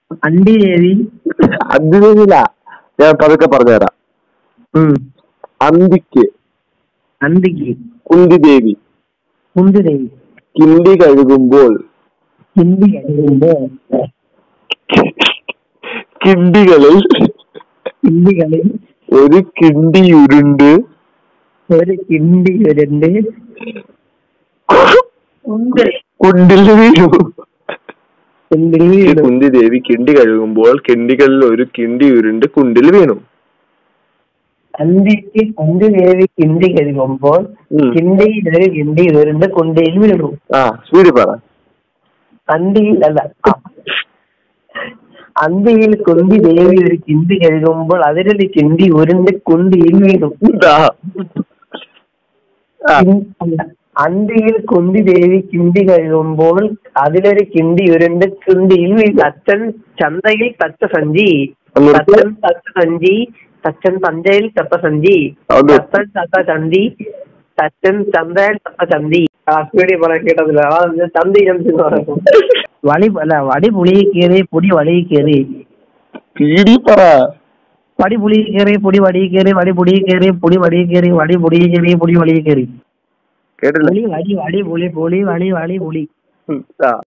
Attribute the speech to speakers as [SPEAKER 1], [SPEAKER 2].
[SPEAKER 1] അണ്ടി ദേവി
[SPEAKER 2] അതിനില്ല ഞാൻ പതുക്കെ പറഞ്ഞുതരാം
[SPEAKER 1] ഉം
[SPEAKER 2] അന്തിക്ക്
[SPEAKER 1] അന്തിക്ക്
[SPEAKER 2] കുന്തിദേവി
[SPEAKER 1] കുന്തി ദേവി
[SPEAKER 2] കിണ്ടി കഴുകുമ്പോൾ
[SPEAKER 1] ഹിന്ദി കഴിയുമ്പോ
[SPEAKER 2] കിണ്ടികളിൽ
[SPEAKER 1] ഹിന്ദി കളി
[SPEAKER 2] ഒരു കിണ്ടിയുരുണ്ട്
[SPEAKER 1] ഒരു കിണ്ടി ഉരുണ്ട്
[SPEAKER 2] കുണ്ടിൽ വീണു
[SPEAKER 1] ഹിന്ദി
[SPEAKER 2] ഈ കുന്തി ദേവി കിണ്ടി കഴുകുമ്പോൾ കിണ്ടികളിൽ ഒരു കിണ്ടി ഉരുണ്ട് കുണ്ടിൽ വീണു
[SPEAKER 1] അന്തിക്ക് കുന്തി ദേവി കിണ്ടി കഴിയുമ്പോൾ
[SPEAKER 2] ഉം.
[SPEAKER 1] കിണ്ടിയിൽ ഒരു കിണ്ടി ഉരുണ്ട് കുണ്ടിയിൽ വീണു
[SPEAKER 2] ആ സ്പീഡിൽ പറ
[SPEAKER 1] അന്തിയിൽ അല്ല അന്തിയിൽ കുന്തി ദേവി ഒരു കിണ്ടി കഴുകുമ്പോൾ അതിലൊരു കിണ്ടി ഉരുണ്ട് കുണ്ടിയിൽ വീണു
[SPEAKER 2] ഇതാ. ആ,
[SPEAKER 1] കിൻ- അല്ല. അന്തിയിൽ കുന്തി ദേവി കിണ്ടി കഴുകുമ്പോൾ അതിലൊരു കിണ്ടി ഉരുണ്ട് കുണ്ടിയിൽ വീണു അച്ഛൻ ചന്തയിൽ തച്ച സഞ്ചി
[SPEAKER 2] നിർത്ത്.
[SPEAKER 1] തച്ചൻ തച്ച സഞ്ചി തച്ചൻ തഞ്ചയിൽ ചത്ത സഞ്ചി
[SPEAKER 2] അത്.
[SPEAKER 1] തച്ചൻ ചത്ത ചന്തി തച്ചൻ ചന്തയിൽ ചത്ത ചന്തി ആ സ്പീഡിൽ പറയാൻ കേട്ടതില്ല ആ ഞാൻ ചന്തി ചന്തി എന്ന് പറയുന്നു വളി അല്ല വടി പുളി കയറി പൊടി വളി കയറി
[SPEAKER 2] സ്പീഡിൽ പറ
[SPEAKER 1] വടി പുളി കയറി പൊടി വടി കയറി വടി പൊടി കയറി പൊടി വടി കയറി വടി പൊടി കയറി പൊടി വളി കയറി
[SPEAKER 2] കേട്ടില്ല
[SPEAKER 1] പുളി വടി വടി പുളി പുളി വളി വളി പുളി
[SPEAKER 2] ഉം, ആ